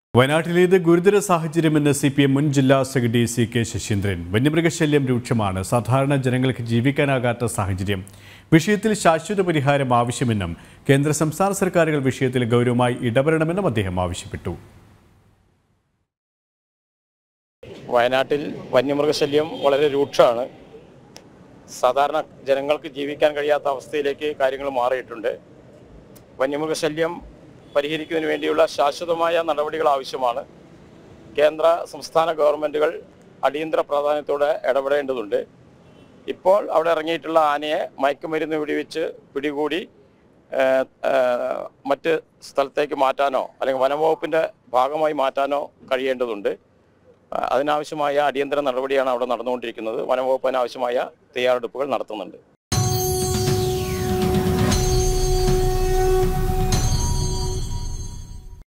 വയനാട്ടിലേത് ഗുരുതര സാഹചര്യമെന്ന് C P M മുൻ ജില്ലാ സെക്രട്ടറി സി കെ ശശീന്ദ്രൻ വന്യമൃഗശല്യം രൂക്ഷമാണ് സാധാരണ ജനങ്ങൾക്ക് ജീവിക്കാനാകാത്ത സാഹചര്യം വിഷയത്തിൽ ശാശ്വത പരിഹാരം ആവശ്യമെന്നും കേന്ദ്ര സംസ്ഥാന സർക്കാരുകൾ വിഷയത്തിൽ ഗൗരവമായി ഇടപെടണമെന്നും അദ്ദേഹം ആവശ്യപ്പെട്ടു വയനാട്ടിൽ വന്യമൃഗശല്യം വളരെ രൂക്ഷമാണ് സാധാരണ ജനങ്ങൾക്ക് ജീവിക്കാൻ കഴിയാത്ത അവസ്ഥയിലേക്ക് കാര്യങ്ങൾ മാറിയിട്ടുണ്ട് വന്യമൃഗശല്യം പരിഹരിക്കുന്നതിന് വേണ്ടിയുള്ള ശാശ്വതമായ നടപടികൾ ആവശ്യമാണ് കേന്ദ്ര സംസ്ഥാന ഗവൺമെൻറ്റുകൾ അടിയന്തര പ്രാധാന്യത്തോടെ ഇടപെടേണ്ടതുണ്ട് ഇപ്പോൾ അവിടെ ഇറങ്ങിയിട്ടുള്ള ആനയെ മയക്കുമരുന്ന് വെടിവെച്ച് പിടികൂടി ഏഹ്, ഏഹ്, മറ്റ് സ്ഥലത്തേക്ക് മാറ്റാനോ അല്ലെങ്കിൽ വനംവകുപ്പിൻ്റെ ഭാഗമായി മാറ്റാനോ കഴിയേണ്ടതുണ്ട് അതിനാവശ്യമായ അടിയന്തര നടപടിയാണ് അവിടെ നടന്നുകൊണ്ടിരിക്കുന്നത് വനംവകുപ്പ് അതിനാവശ്യമായ തയ്യാറെടുപ്പുകൾ നടത്തുന്നുണ്ട്